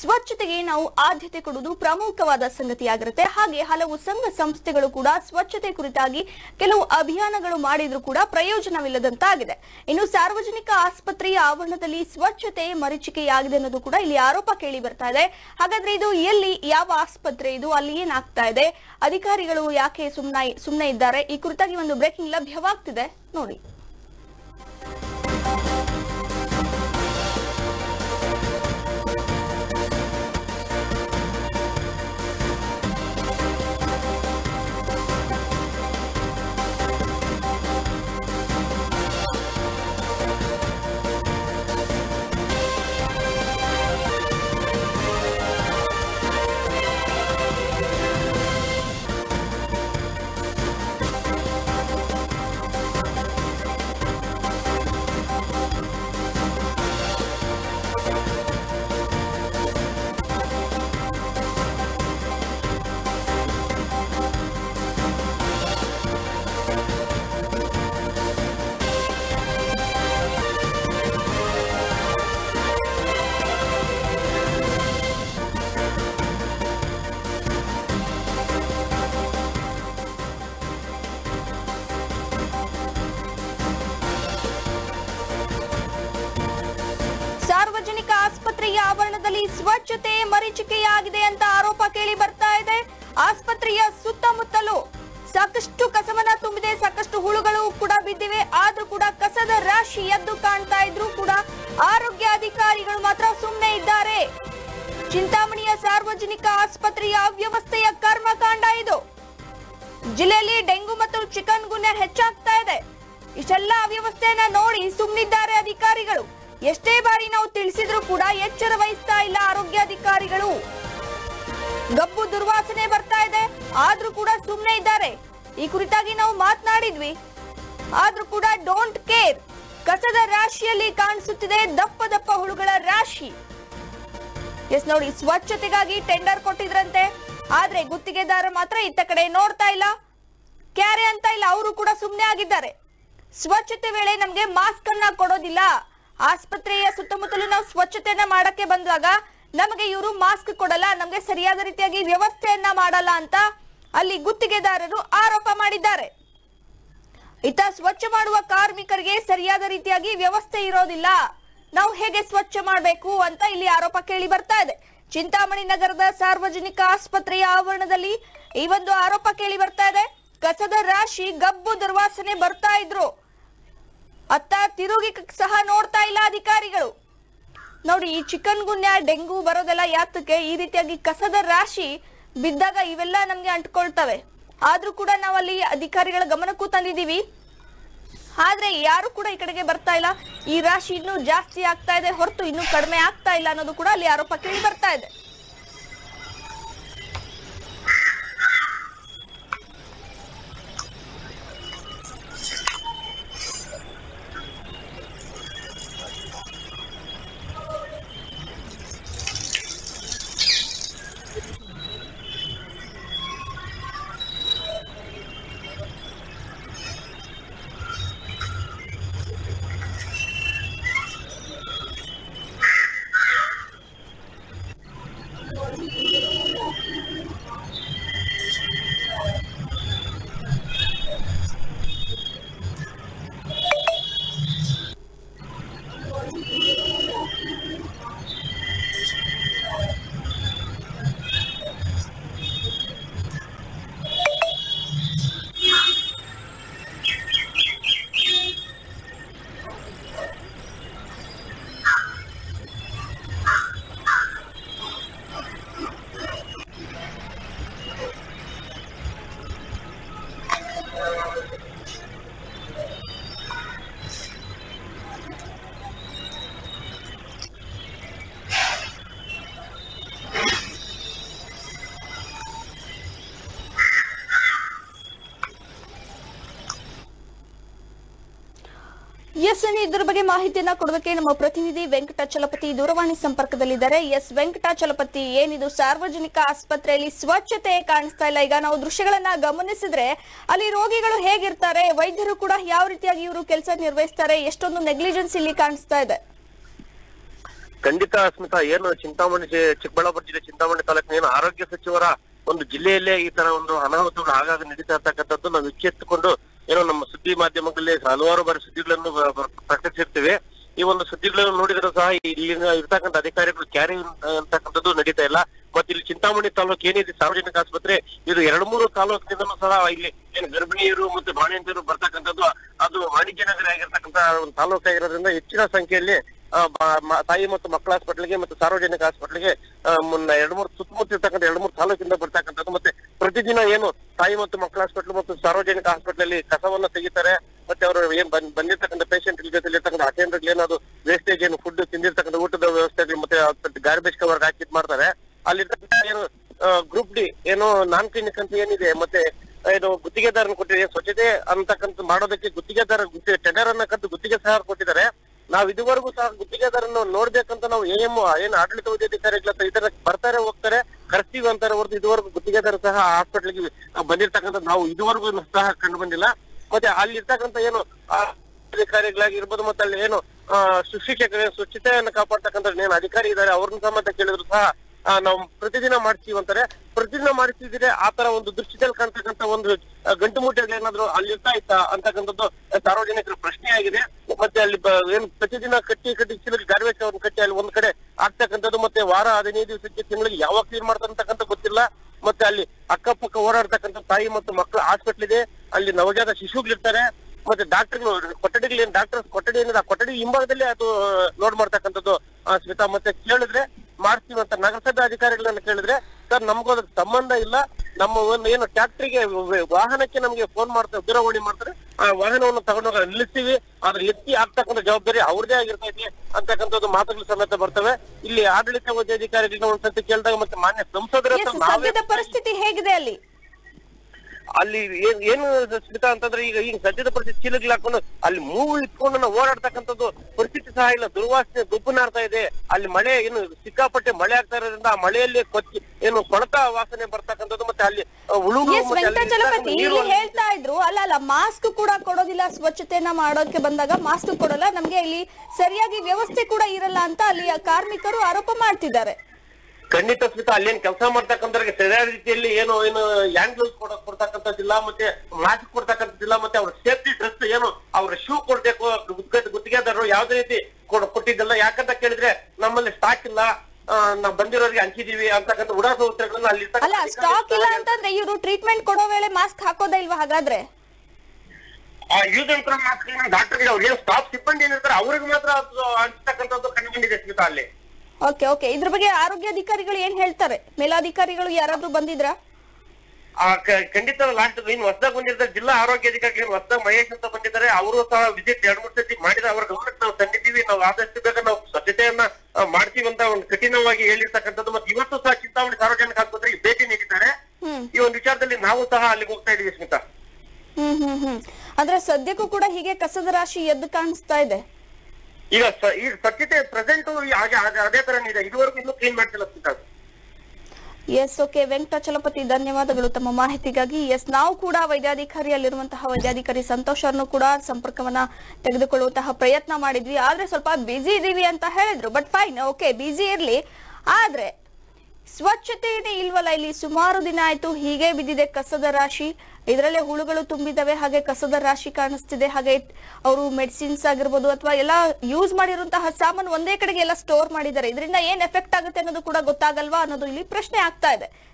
ಸ್ವಚ್ಛತೆಗೆ ನಾವು ಆದ್ಯತೆ ಕೊಡುವುದು ಪ್ರಮುಖವಾದ ಸಂಗತಿಯಾಗಿರುತ್ತೆ ಹಾಗೆ ಹಲವು ಸಂಘ ಸಂಸ್ಥೆಗಳು ಕೂಡ ಸ್ವಚ್ಛತೆ ಕುರಿತಾಗಿ ಕೆಲವು ಅಭಿಯಾನಗಳು ಮಾಡಿದ್ರು ಕೂಡ ಪ್ರಯೋಜನವಿಲ್ಲದಂತಾಗಿದೆ ಇನ್ನು ಸಾರ್ವಜನಿಕ ಆಸ್ಪತ್ರೆಯ ಆವರಣದಲ್ಲಿ ಸ್ವಚ್ಛತೆ ಮರೀಚಿಕೆಯಾಗಿದೆ ಅನ್ನೋದು ಕೂಡ ಇಲ್ಲಿ ಆರೋಪ ಕೇಳಿ ಬರ್ತಾ ಇದೆ ಹಾಗಾದ್ರೆ ಇದು ಎಲ್ಲಿ ಯಾವ ಆಸ್ಪತ್ರೆ ಇದು ಅಲ್ಲಿ ಏನಾಗ್ತಾ ಇದೆ ಅಧಿಕಾರಿಗಳು ಯಾಕೆ ಸುಮ್ನ ಸುಮ್ನೆ ಇದ್ದಾರೆ ಈ ಕುರಿತಾಗಿ ಒಂದು ಬ್ರೇಕಿಂಗ್ ಲಭ್ಯವಾಗ್ತಿದೆ ನೋಡಿ ಸಾರ್ವಜನಿಕ ಆಸ್ಪತ್ರೆಯ ಆವರಣದಲ್ಲಿ ಸ್ವಚ್ಛತೆ ಮರೀಚಿಕೆಯಾಗಿದೆ ಅಂತ ಆರೋಪ ಕೇಳಿ ಬರ್ತಾ ಇದೆ ಆಸ್ಪತ್ರೆಯ ಸುತ್ತಮುತ್ತಲು ಸಾಕಷ್ಟು ಕಸವನ್ನ ತುಂಬಿದೆ ಸಾಕಷ್ಟು ಹುಳುಗಳು ಕೂಡ ಬಿದ್ದಿವೆ ಆದ್ರೂ ಕೂಡ ಕಸದ ರಾಶಿ ಎದ್ದು ಕಾಣ್ತಾ ಇದ್ರು ಕೂಡ ಆರೋಗ್ಯ ಅಧಿಕಾರಿಗಳು ಮಾತ್ರ ಸುಮ್ಮನೆ ಇದ್ದಾರೆ ಚಿಂತಾಮಣಿಯ ಸಾರ್ವಜನಿಕ ಆಸ್ಪತ್ರೆಯ ಅವ್ಯವಸ್ಥೆಯ ಕರ್ಮಕಾಂಡ ಇದು ಜಿಲ್ಲೆಯಲ್ಲಿ ಡೆಂಗು ಮತ್ತು ಚಿಕನ್ ಗುನ್ಯಾ ಹೆಚ್ಚಾಗ್ತಾ ಇದೆ ಇಷ್ಟೆಲ್ಲ ಅವ್ಯವಸ್ಥೆಯನ್ನ ನೋಡಿ ಸುಮ್ಮನಿದ್ದಾರೆ ಅಧಿಕಾರಿಗಳು ಎಷ್ಟೇ ಬಾರಿ ನಾವು ತಿಳಿಸಿದ್ರು ಕೂಡ ಎಚ್ಚರ ವಹಿಸ್ತಾ ಇಲ್ಲ ಆರೋಗ್ಯಾಧಿಕಾರಿಗಳು ಗಬ್ಬು ದುರ್ವಾಸನೆ ಬರ್ತಾ ಇದೆ ಆದ್ರೂ ಕೂಡ ಸುಮ್ಮನೆ ಇದ್ದಾರೆ ಈ ಕುರಿತಾಗಿ ನಾವು ಮಾತನಾಡಿದ್ವಿ ಆದ್ರೂ ಕೂಡ ಡೋಂಟ್ ಕೇರ್ ಕಸದ ರಾಶಿಯಲ್ಲಿ ಕಾಣಿಸುತ್ತಿದೆ ದಪ್ಪ ದಪ್ಪ ಹುಳುಗಳ ರಾಶಿ ಎಸ್ ನೋಡಿ ಸ್ವಚ್ಛತೆಗಾಗಿ ಟೆಂಡರ್ ಕೊಟ್ಟಿದ್ರಂತೆ ಆದ್ರೆ ಗುತ್ತಿಗೆದಾರ ಮಾತ್ರ ಇತ್ತ ಕಡೆ ನೋಡ್ತಾ ಇಲ್ಲ ಕ್ಯಾರೆ ಅಂತ ಇಲ್ಲ ಅವರು ಕೂಡ ಸುಮ್ಮನೆ ಆಗಿದ್ದಾರೆ ಸ್ವಚ್ಛತೆ ವೇಳೆ ನಮ್ಗೆ ಮಾಸ್ಕ್ ಅನ್ನ ಕೊಡೋದಿಲ್ಲ ಆಸ್ಪತ್ರೆಯ ಸುತ್ತಮುತ್ತಲು ನಾವು ಸ್ವಚ್ಛತೆಯನ್ನ ಮಾಡಕ್ಕೆ ಬಂದಾಗ ನಮಗೆ ಇವರು ಮಾಸ್ಕ್ ಕೊಡಲ್ಲ ನಮ್ಗೆ ಸರಿಯಾದ ರೀತಿಯಾಗಿ ವ್ಯವಸ್ಥೆಯನ್ನ ಮಾಡಲ್ಲ ಅಂತ ಅಲ್ಲಿ ಗುತ್ತಿಗೆದಾರರು ಆರೋಪ ಮಾಡಿದ್ದಾರೆ ಇತ್ತ ಸ್ವಚ್ಛ ಮಾಡುವ ಕಾರ್ಮಿಕರಿಗೆ ಸರಿಯಾದ ರೀತಿಯಾಗಿ ವ್ಯವಸ್ಥೆ ಇರೋದಿಲ್ಲ ನಾವು ಹೇಗೆ ಸ್ವಚ್ಛ ಮಾಡಬೇಕು ಅಂತ ಇಲ್ಲಿ ಆರೋಪ ಕೇಳಿ ಬರ್ತಾ ಇದೆ ಚಿಂತಾಮಣಿ ನಗರದ ಸಾರ್ವಜನಿಕ ಆಸ್ಪತ್ರೆಯ ಆವರಣದಲ್ಲಿ ಈ ಒಂದು ಆರೋಪ ಕೇಳಿ ಬರ್ತಾ ಇದೆ ಕಸದ ರಾಶಿ ಗಬ್ಬು ದುರ್ವಾಸನೆ ಬರ್ತಾ ಇದ್ರು ಅತ್ತ ತಿರುಗಿ ಕ- ಸಹ ನೋಡ್ತಾ ಇಲ್ಲ ಅಧಿಕಾರಿಗಳು ನೋಡಿ ಈ ಚಿಕನ್ ಗುನ್ಯಾ ಡೆಂಗು ಬರೋದೆಲ್ಲ ಯಾತಕ್ಕೆ ಈ ರೀತಿಯಾಗಿ ಕಸದ ರಾಶಿ ಬಿದ್ದಾಗ ಇವೆಲ್ಲ ನಮ್ಗೆ ಅಂಟ್ಕೊಳ್ತವೆ ಆದ್ರೂ ಕೂಡ ನಾವಲ್ಲಿ ಅಧಿಕಾರಿಗಳ ಗಮನಕ್ಕೂ ತಂದಿದ್ದೀವಿ ಆದ್ರೆ ಯಾರು ಕೂಡ ಈ ಕಡೆಗೆ ಬರ್ತಾ ಇಲ್ಲ ಈ ರಾಶಿ ಇನ್ನೂ ಜಾಸ್ತಿ ಆಗ್ತಾ ಇದೆ ಹೊರತು ಇನ್ನೂ ಕಡಿಮೆ ಆಗ್ತಾ ಇಲ್ಲ ಅನ್ನೋದು ಕೂಡ ಅಲ್ಲಿ ಆರೋಪ ಕೇಳಿ ಬರ್ತಾ ಇದೆ ಎಸ್ ಅನ್ನು ಇದ್ರ ಬಗ್ಗೆ ಮಾಹಿತಿಯನ್ನ ಕೊಡೋದಕ್ಕೆ ನಮ್ಮ ಪ್ರತಿನಿಧಿ ವೆಂಕಟಾಚಲಪತಿ ದೂರವಾಣಿ ಸಂಪರ್ಕದಲ್ಲಿದ್ದಾರೆ ಎಸ್ ವೆಂಕಟಾಚಲಪತಿ ಏನಿದು ಸಾರ್ವಜನಿಕ ಆಸ್ಪತ್ರೆಯಲ್ಲಿ ಸ್ವಚ್ಛತೆ ಕಾಣಿಸ್ತಾ ಇಲ್ಲ ಈಗ ನಾವು ದೃಶ್ಯಗಳನ್ನ ಗಮನಿಸಿದ್ರೆ ಅಲ್ಲಿ ರೋಗಿಗಳು ಹೇಗಿರ್ತಾರೆ ವೈದ್ಯರು ಕೂಡ ಯಾವ ರೀತಿಯಾಗಿ ಇವರು ಕೆಲಸ ನಿರ್ವಹಿಸ್ತಾರೆ ಎಷ್ಟೊಂದು ನೆಗ್ಲಿಜೆನ್ಸ್ ಇಲ್ಲಿ ಕಾಣಿಸ್ತಾ ಇದೆ ಖಂಡಿತ ಸ್ಮಿತಾ ಏನು ಚಿಂತಾಮಣಿ ಜಿ- ಚಿಕ್ಕಬಳ್ಳಾಪುರ ಜಿಲ್ಲೆ ಚಿಂತಾಮಣಿ ತಾಲೂಕಿನ ಏನು ಆರೋಗ್ಯ ಸಚಿವರ ಒಂದು ಜಿಲ್ಲೆಯಲ್ಲೇ ಈ ತರ ಒಂದು ಅನಾಹುತಗಳು ಆಗಾಗ ನಡೀತಾ ಇರ್ತಕ್ಕಂಥದ್ದು ನಾವು ಎಚ್ಚೆತ್ತುಕೊಂಡು ಏನೋ ನಮ್ಮ ಸುದ್ದಿ ಮಾಧ್ಯಮಗಳಲ್ಲಿ ಹಲವಾರು ಬಾರಿ ಸುದ್ದಿಗಳನ್ನು ಬ- ಬ- ಪ್ರಕಟಿಸಿರ್ತೀವಿ ಈ ಒಂದು ಸುದ್ದಿಗಳನ್ನು ನೋಡಿದ್ರು ಸಹ ಇಲ್ಲಿನ ಇರ್ತಕ್ಕಂಥ ಅಧಿಕಾರಿಗಳು ಕ್ಯಾರಿ ಅಂತಕ್ಕಂಥದ್ದು ನಡೀತಾ ಇಲ್ಲ ಮತ್ತೆ ಇಲ್ಲಿ ಚಿಂತಾಮಣಿ ತಾಲೂಕು ಏನಿದೆ ಸಾರ್ವಜನಿಕ ಆಸ್ಪತ್ರೆ ಇದು ಎರಡು ಮೂರು ತಾಲೂಕಿನಿಂದಲೂ ಸಹ ಇಲ್ಲಿ ಏನು ಗರ್ಭಿಣಿಯರು ಮತ್ತೆ ಬಾಣಂತಿಯರು ಬರ್ತಕ್ಕಂಥದ್ದು ಅದು ವಾಣಿಜ್ಯ ನಗರ ಆಗಿರ್ತಕ್ಕಂಥ ಒಂದು ತಾಲೂಕು ಆಗಿರೋದ್ರಿಂದ ಹೆಚ್ಚಿನ ಸಂಖ್ಯೆಯಲ್ಲಿ ಆ, ಬ- ಮ- ತಾಯಿ ಮತ್ತು ಮಕ್ಕಳ ಹಾಸ್ಪಿಟಲ್ಗೆ ಮತ್ತು ಸಾರ್ವಜನಿಕ ಹಾಸ್ಪಿಟಲ್ಗೆ ಮುನ್ನ ಎರಡು ಮೂರು ಸುತ್ತಮುತ್ತ ಇರ್ತಕ್ಕಂಥ ಎರಡು ಮೂರು ತಾಲೂಕಿಂದ ಬರ್ತಕ್ಕಂಥದ್ದು ಮತ್ತೆ ಪ್ರತಿದಿನ ಏನು ತಾಯಿ ಮತ್ತು ಮಕ್ಕಳ ಹಾಸ್ಪಿಟಲ್ ಮತ್ತು ಸಾರ್ವಜನಿಕ ಹಾಸ್ಪಿಟಲ್ ಅಲ್ಲಿ ಕಸವನ್ನ ತೆಗಿತಾರೆ ಮತ್ತೆ ಅವರು ಏನ್ ಬಂದ್- ಬಂದಿರ್ತಕ್ಕಂಥ ಪೇಷಂಟ್ ಜೊತೆ ಇರ್ತಕ್ಕಂಥ ಅಟೆಂಡರ್ ಏನಾದ್ರು ವೇಸ್ಟೇಜ್ ಏನು ಫುಡ್ ತಿಂದಿರ್ತಕ್ಕಂಥ ಊಟದ ವ್ಯವಸ್ಥೆ ಮತ್ತೆ ಗಾರ್ಬೇಜ್ ಕವರ್ ಹಾಕಿ ಇದ್ ಮಾಡ್ತಾರೆ ಅಲ್ಲಿ ಏನು ಗ್ರೂಪ್ ಡಿ ಏನು ನಾನ್ ಕ್ಲಿನಿಕ್ ಅಂತ ಏನಿದೆ ಮತ್ತೆ ಏನು ಗುತ್ತಿಗೆದಾರನ ಕೊಟ್ಟಿದೆ ಸ್ವಚ್ಛತೆ ಅಂತಕ್ಕಂಥ ಮಾಡೋದಕ್ಕೆ ಗುತ್ತಿಗೆದಾರ ಟೆಂಡರ್ ಅನ್ನ ಕದ್ದು ಗುತ್ತಿಗೆ ಸಹ ಕೊಟ್ಟಿದ್ದಾರೆ ನಾವ್ ಇದುವರೆಗೂ ಸಹ ಗುತ್ತಿಗೆದಾರನ್ನ ನೋಡ್ಬೇಕಂತ ನಾವು ಎಂ ಏನು ಆಡಳಿತ ವೈದ್ಯಾಧಿಕಾರಿಗಳ ಹತ್ರ ಈ ತರ ಬರ್ತಾರೆ ಹೋಗ್ತಾರೆ ಕರ್ಸ್ತೀವಿ ಅಂತಾರೆ ಹೊರತು ಇದುವರೆಗೂ ಗುತ್ತಿಗೆದಾರ ಸಹ ಹಾಸ್ಪಿಟ್ಲಿಗೆ ಬಂದಿರ್ತಕ್ಕಂಥ ನಾವು ಇದುವರೆಗೂ ಸಹ ಕಂಡು ಬಂದಿಲ್ಲ ಮತ್ತೆ ಅಲ್ಲಿ ಇರ್ತಕ್ಕಂಥ ಏನು ಆ, ಅಧಿಕಾರಿಗಳಾಗಿರ್ಬೋದು ಮತ್ತೆ ಅಲ್ಲಿ ಏನು ಆ, ಶಿಕ್ಷಕರು ಸ್ವಚ್ಛತೆಯನ್ನು ಕಾಪಾಡ್ತಕ್ಕಂಥ ಏನು ಅಧಿಕಾರಿ ಇದ್ದಾರೆ ಅವ್ರನ್ನ ಸಮೇತ ಕೇಳಿದ್ರು ಸಹ ಆ, ನಾವು ಪ್ರತಿದಿನ ಮಾಡ್ತೀವಿ ಅಂತಾರೆ ಪ್ರತಿದಿನ ಮಾಡ್ತಿದ್ರೆ ಆ ತರ ಒಂದು ದೃಶ್ಯದಲ್ಲಿ ಕಾಣ್ತಕ್ಕಂಥ ಒಂದು ಆ, ಗಂಟು ಮೂಟೆಗಳು ಏನಾದ್ರು ಅಲ್ಲಿ ಇರ್ತಾ ಇತ್ತಾ ಅಂತಕ್ಕಂಥದ್ದು ಸಾರ್ವಜನಿಕರ ಪ್ರಶ್ನೆ ಆಗಿದೆ ಮತ್ತೆ ಅಲ್ಲಿ ಬ- ಏನು ಪ್ರತಿದಿನ ಕಟ್ಟಿ ಕಟ್ಟಿ ಚೀಲಕ್ಕೆ ಗಾರ್ಬೇಜ್ ಅವ್ರನ್ನ ಕಟ್ಟಿ ಅಲ್ಲಿ ಒಂದ್ ಕಡೆ ಆಗ್ತಕ್ಕಂಥದ್ದು ಮತ್ತೆ ವಾರ ಹದಿನೈದು ದಿವಸಕ್ಕೆ ತಿಂಗಳಿಗೆ ಯಾವಾಗ ಕ್ಲೀನ್ ಮಾಡ್ತಾರೆ ಅಂತಕ್ಕಂಥ ಗೊತ್ತಿಲ್ಲ ಮತ್ತೆ ಅಲ್ಲಿ ಅಕ್ಕಪಕ್ಕ ಓಡಾಡ್ತಕ್ಕಂಥ ತಾಯಿ ಮತ್ತು ಮಕ್ಕಳ ಹಾಸ್ಪಿಟ್ಲ್ ಇದೆ ಅಲ್ಲಿ ನವಜಾತ ಶಿಶುಗಳಿರ್ತಾರೆ ಮತ್ತೆ ಡಾಕ್ಟರ್ ಕೊಠಡಿಗಳು ಏನ್ ಡಾಕ್ಟರ್ ಕೊಠಡಿ ಏನಿದೆ ಆ ಕೊಠಡಿ ಹಿಂಭಾಗದಲ್ಲಿ ಅದು ಲೋಡ್ ಮಾಡ್ತಕ್ಕಂಥದ್ದು ಆ, ಸ್ಮಿತಾ ಮತ್ತೆ ಕೇಳಿದ್ರೆ ಮಾಡ್ತೀವಿ ಅಂತ ನಗರಸಭೆ ಅಧಿಕಾರಿಗಳನ್ನ ಕೇಳಿದ್ರೆ ಸರ್ ನಮಗೂ ಅದಕ್ಕೆ ಸಂಬಂಧ ಇಲ್ಲ ನಮ್ಮ ಒಂದು ಏನು ಟ್ಯಾಕ್ಟ್ರಿಗೆ ವಾಹನಕ್ಕೆ ನಮಗೆ ಫೋನ್ ಮಾಡ್ತಾರೆ ದೂರವಾಣಿ ಮಾಡ್ತಾರೆ ಆ ವಾಹನವನ್ನು ತಗೊಂಡೋಗ ನಿಲ್ಲಿಸ್ತೀವಿ ಆದ್ರೆ ಎತ್ತಿ ಆಗ್ತಕ್ಕಂಥ ಜವಾಬ್ದಾರಿ ಅವ್ರದೇ ಆಗಿರ್ತೈತಿ ಅಂತಕ್ಕಂಥದ್ದು ಮಾತುಗಳು ಸಮೇತ ಬರ್ತವೆ ಇಲ್ಲಿ ಆಡಳಿತ ವೈದ್ಯಾಧಿಕಾರಿಗಳನ್ನ ಒಂದ್ಸತಿ ಕೇಳಿದಾಗ ಮತ್ತೆ ಮಾನ್ಯ ಸಂಸದರ ಎಸ್ ಹತ್ರ ನಾವೇ ಸದ್ಯದ ಪರಿಸ್ಥಿತಿ ಹೇಗಿದೆ ಅಲ್ಲಿ ಅಲ್ಲಿ ಏನ್ ಏನು ಸ್ಮಿತಾ ಅಂತಂದ್ರೆ ಈಗ ಈಗ ಸದ್ಯದ ಪರಿಸ್ಥಿತಿ ಚೀಲಗಳು ಹಾಕೊಂಡು ಅಲ್ಲಿ ಮೂಗು ಇಟ್ಕೊಂಡು ನಾವು ಓಡಾಡ್ತಕ್ಕಂಥದ್ದು ಪರಿಸ್ಥಿತಿ ಸಹ ಇಲ್ಲ ದುರ್ವಾಸನೆ ಗುಬ್ಬು ನಾರ್ತಾ ಇದೆ ಅಲ್ಲಿ ಮಳೆ ಏನು ಸಿಕ್ಕಾಪಟ್ಟೆ ಮಳೆ ಆಗ್ತಾ ಇರೋದ್ರಿಂದ ಆ ಮಳೆಯಲ್ಲಿ ಕೊಚ್ಚಿ ಏನು ಕೊಳತ ವಾಸನೆ ಬರ್ತಕ್ಕಂಥದ್ದು ಮತ್ತೆ ಅಲ್ಲಿ ಆ, ಉಳುಗು ಎಸ್ ಮತ್ತೆ ಅಲ್ಲಿ ವೆಂಕಟಚಲಪತಿ ಇರ್ತಕ್ಕಂಥ ನೀರು ಇಲ್ಲಿ ಹೇಳ್ತಾ ಇದ್ರು ಅಲ್ಲ ಅಲ್ಲ ಮಾಸ್ಕ್ ಕೂಡ ಕೊಡೋದಿಲ್ಲ ಸ್ವಚ್ಛತೆಯನ್ನ ಮಾಡೋಕೆ ಬಂದಾಗ ಮಾಸ್ಕ್ ಕೊಡಲ್ಲ ನಮ್ಗೆ ಇಲ್ಲಿ ಸರಿಯಾಗಿ ವ್ಯವಸ್ಥೆ ಕೂಡ ಇರಲ್ಲ ಅಂತ ಅಲ್ಲಿಯ ಕಾರ್ಮಿಕರು ಆರೋಪ ಮಾಡ್ತಿದ್ದಾರೆ ಖಂಡಿತ ಸ್ಮಿತಾ ಅಲ್ಲೇನ್ ಕೆಲಸ ಮಾಡ್ತಕ್ಕಂಥವ್ರಿಗೆ ಸರಿಯಾದ ರೀತಿಯಲ್ಲಿ ಏನು ಏನು ಹ್ಯಾಂಡ್ ಗ್ಲೌಸ್ ಕೊಡ ಕೊಡ್ತಕ್ಕಂಥದ್ದಿಲ್ಲ ಮತ್ತೆ ಮಾಸ್ಕ್ ಕೊಡ್ತಕ್ಕಂಥದ್ದಿಲ್ಲ ಮತ್ತೆ ಅವ್ರ ಸೇಫ್ಟಿ ಡ್ರೆಸ್ ಏನು ಅವ್ರ ಶೂ ಕೊಡ್ಬೇಕು ಗುತ್ತಿಗೆ ಗುತ್ತಿಗೆದಾರರು ಯಾವ್ದೇ ರೀತಿ ಕೊಡ್- ಕೊಟ್ಟಿದ್ದಲ್ಲ ಯಾಕಂತ ಕೇಳಿದ್ರೆ ನಮ್ಮಲ್ಲಿ ಸ್ಟಾಕ್ ಇಲ್ಲ ಆ, ನಾವ್ ಬಂದಿರೋರಿಗೆ ಹಂಚಿದೀವಿ ಅಂತಕ್ಕಂಥ ಉಡಾಸ ಉತ್ತರಗಳನ್ನ ಅಲ್ಲಿ ಅಲ್ಲ ಸ್ಟಾಕ್ ಇಲ್ಲ ಅಂತಂದ್ರೆ ಇವರು ಟ್ರೀಟ್ಮೆಂಟ್ ಕೊಡೋ ವೇಳೆ ಮಾಸ್ಕ್ ಹಾಕೋದೇ ಇಲ್ವಾ ಹಾಗಾದ್ರೆ ಯೂಸ್ ಅಂಡ್ ಥ್ರೋ ಮಾಸ್ಕ್ ಡಾಕ್ಟರ್ಗೆ ಅವ್ರಿಗೆ ಏನು ಸ್ಟಾಫ್ ಸಿಬ್ಬಂದಿ ಏನಿರ್ತಾರೆ ಅವ್ರಿಗೆ ಮಾತ್ರ ಅದು ಹಂಚತಕ್ಕಂಥದ್ದು ಕಂಡುಬಂದಿದೆ ಸ್ಮಿತಾ ಅಲ್ಲಿ ಓಕೆ ಓಕೆ ಇದ್ರ ಬಗ್ಗೆ ಆರೋಗ್ಯ ಅಧಿಕಾರಿಗಳು ಏನ್ ಹೇಳ್ತಾರೆ ಮೇಲಾಧಿಕಾರಿಗಳು ಯಾರಾದ್ರೂ ಬಂದಿದ್ರಾ ಆ ಕ- ಖಂಡಿತ ಲಾಸ್ಟ್ ಇನ್ನು ಹೊಸದಾಗಿ ಬಂದಿರ್ತಾರೆ ಜಿಲ್ಲಾ ಆರೋಗ್ಯ ಅಧಿಕಾರಿ ಹೊಸದಾಗಿ ಮಹೇಶ್ ಅಂತ ಬಂದಿದ್ದಾರೆ ಅವರು ಸಹ ವಿಸಿಟ್ ಎರಡ್ ಮೂರು ಸತಿ ಮಾಡಿದ್ರೆ ಅವ್ರ ಗಮನಕ್ಕೆ ನಾವು ತಂದಿದ್ದೀವಿ ನಾವು ಆದಷ್ಟು ಬೇಗ ನಾವು ಸ್ವಚ್ಛತೆಯನ್ನ ಆ, ಮಾಡ್ತೀವಿ ಅಂತ ಒಂದು ಕಠಿಣವಾಗಿ ಹೇಳಿರ್ತಕ್ಕಂಥದ್ದು ಮತ್ತೆ ಇವತ್ತು ಸಹ ಚಿಂತಾಮಣಿ ಸಾರ್ವಜನಿಕ ಆಸ್ಪತ್ರೆಗೆ ಭೇಟಿ ನೀಡಿದ್ದಾರೆ ಹ್ಮ್ ಈ ಒಂದು ವಿಚಾರದಲ್ಲಿ ನಾವು ಸಹ ಅಲ್ಲಿಗೆ ಹೋಗ್ತಾ ಇದೀವಿ ಸ್ಮಿತಾ ಹ್ಮ್ ಹ್ಮ್ ಹ್ಮ್ ಅಂದ್ರೆ ಸದ್ಯಕ್ಕೂ ಕೂಡ ಹೀಗೆ ಕಸದ ರಾಶಿ ಎದ್ದು ಕಾಣಿಸ್ತಾ ಇದೆ ಈಗ ಸ- ಈಗ ಸ್ವಚ್ಛತೆ ಪ್ರೆಸೆಂಟ್ ಹಾಗೆ ಅದೇ- ಅದೇ ತರ ಇದೆ ಇದುವರೆಗೂ ಇನ್ನೂ ಕ್ಲೀನ್ ಮಾಡ್ತಿಲ್ಲ ಸ್ಮಿತಾ ಎಸ್ ಓಕೆ ವೆಂಕಟಾಚಲಪತಿ ಧನ್ಯವಾದಗಳು ತಮ್ಮ ಮಾಹಿತಿಗಾಗಿ ಎಸ್ ನಾವು ಕೂಡ ವೈದ್ಯಾಧಿಕಾರಿಯಲ್ಲಿರುವಂತಹ ವೈದ್ಯಾಧಿಕಾರಿ ಸಂತೋಷ್ ಅವ್ರನ್ನು ಕೂಡ ಸಂಪರ್ಕವನ್ನ ತೆಗೆದುಕೊಳ್ಳುವಂತಹ ಪ್ರಯತ್ನ ಮಾಡಿದ್ವಿ ಆದ್ರೆ ಸ್ವಲ್ಪ ಬಿಸಿ ಇದೀವಿ ಅಂತ ಹೇಳಿದ್ರು ಬಟ್ ಫೈನ್ ಓಕೆ ಬಿಸಿ ಇರ್ಲಿ ಆದ್ರೆ ಸ್ವಚ್ಛತೆಯೇ ಇಲ್ವಲ್ಲ ಇಲ್ಲಿ ಸುಮಾರು ದಿನ ಆಯ್ತು ಹೀಗೆ ಬಿದ್ದಿದೆ ಕಸದ ರಾಶಿ ಇದರಲ್ಲೇ ಹುಳುಗಳು ತುಂಬಿದವೆ ಹಾಗೆ ಕಸದ ರಾಶಿ ಕಾಣಿಸ್ತಿದೆ ಹಾಗೆ ಅವರು ಮೆಡಿಸಿನ್ಸ್ ಆಗಿರ್ಬೋದು ಅಥವಾ ಎಲ್ಲ ಯೂಸ್ ಮಾಡಿರುವಂತಹ ಸಾಮಾನು ಒಂದೇ ಕಡೆಗೆ ಎಲ್ಲ ಸ್ಟೋರ್ ಮಾಡಿದ್ದಾರೆ ಇದರಿಂದ ಏನ್ ಎಫೆಕ್ಟ್ ಆಗುತ್ತೆ ಅನ್ನೋದು ಕೂಡ ಗೊತ್ತಾಗಲ್ವಾ ಅನ್ನೋದು ಇಲ್ಲಿ ಪ್ರಶ್ನೆ ಆಗ್ತಾ ಇದೆ